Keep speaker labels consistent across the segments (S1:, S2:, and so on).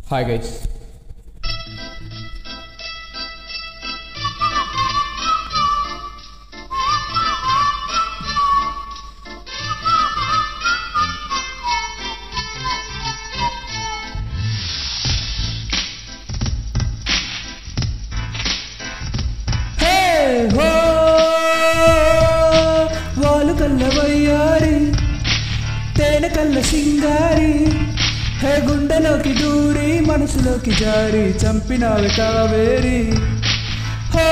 S1: hi guys
S2: hey హో వాలు కల్ల వయ్యారి తేనె కల్ల సింగారి హే గుండెలోకి దూరి మనసులోకి జారి చంపినావి కావేరి హో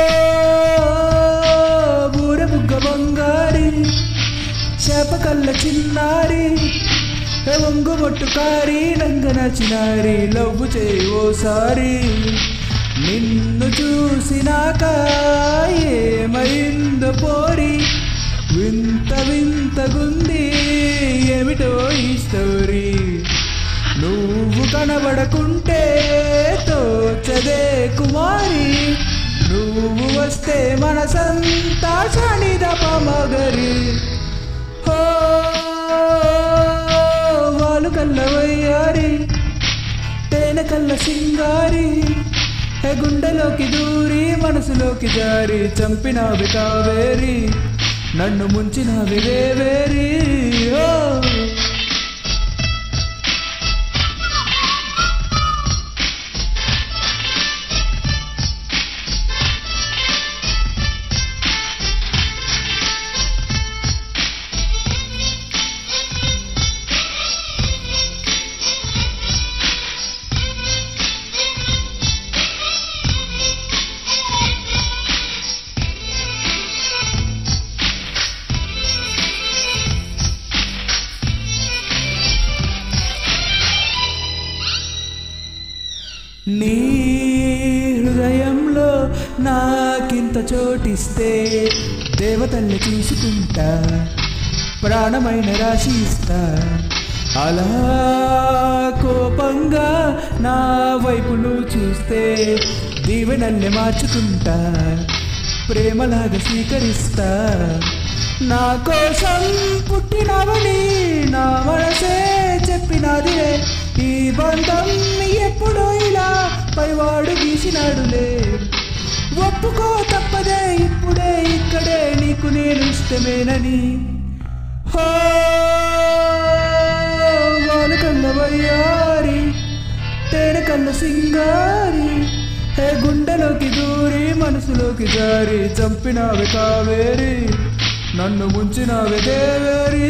S2: బూర బుగ్గ బంగారి చేప కల్ల చిన్నారి హే ఒంగు కారి నంగన చినారి లవ్వు చేయి ఓసారి నిన్ను చూసినాక ఏమైందో పోరి వింత వింతగుంది ఏమిటో ఈ స్టోరీ నువ్వు కనబడకుంటే తోచదే కుమారి నువ్వు వస్తే మనసంతా చనిదప మగరి హో వాళ్ళు కల్లవయ్యారి తేనె కల్ల సింగారి హే గుండెలోకి దూరి మనసులోకి జారి చంపినావి కావేరి నన్ను ముంచినావి వేవేరి ఓ నీ హృదయంలో నాకింత చోటిస్తే దేవతల్ని చూసుకుంటా ప్రాణమైన రాశి ఇస్తా అలా కోపంగా నా వైపు నువ్వు చూస్తే దీవెనల్ని మార్చుకుంటా ప్రేమలాగా స్వీకరిస్తా నా కోసం పుట్టినవని నా మనసే చెప్పినదిలే ఈ బంధం ఎప్పుడో ఇలా పైవాడు గీసినాడులే ఒప్పుకో తప్పదే ఇప్పుడే ఇక్కడే నీకు నేను ఇష్టమేనని హో వాలు కల్ల వయ్యారి తేనె కల్ల సింగారి హే గుండెలోకి దూరి మనసులోకి జారి చంపినావి కావేరి నన్ను ముంచినావి దేవేరి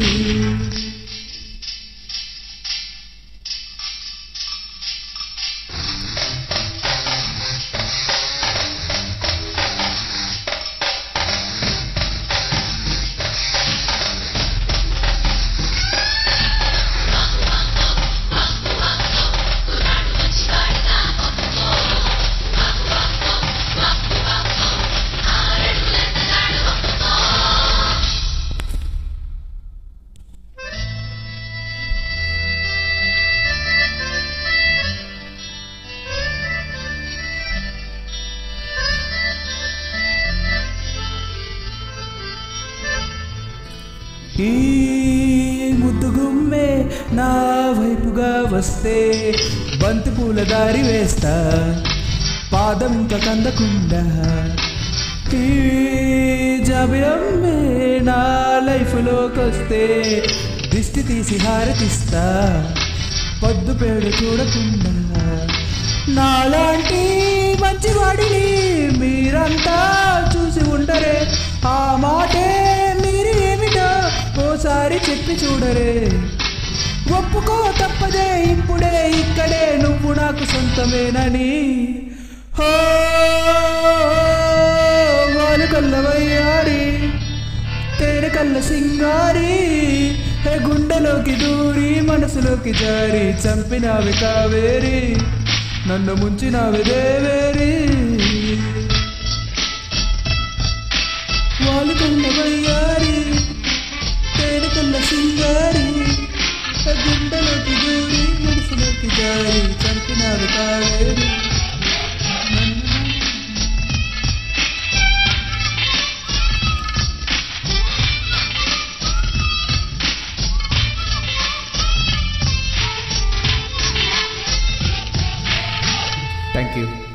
S2: ఈ ముద్దు గుమ్మే నా వైపుగా వస్తే బంతి పూల దారి వేస్తా పాదం ఇంకా కందకుండా ఈ జాబిలమ్మే నా లైఫ్లోకి వస్తే దిష్టి తీసి హారతిస్తా పొద్దు పేడు చూడకుండా నాలాంటి మంచివాడిని మీరంతా చూసి ఉండరే ఆ మాటే మీరు ఏమిటో ఓసారి చెప్పి చూడరే ఒప్పుకో తప్పదే ఇప్పుడే ఇక్కడే నువ్వు నాకు సొంతమేనని హో వాలు కల్లవయ్యారి తేనె కల్ల సింగారి హే గుండెలోకి దూరి మనసులోకి జారి చంపినావి కావేరి నన్ను ముంచినావి దేవేరి వాళ్ళు కల్ల వయ్యారి తేనె కల్ల సింగారి హే గుండెలోకి దూరి మనసులోకి జారి చంపినావి కావేరి నన్ను థ్యాంక్ యూ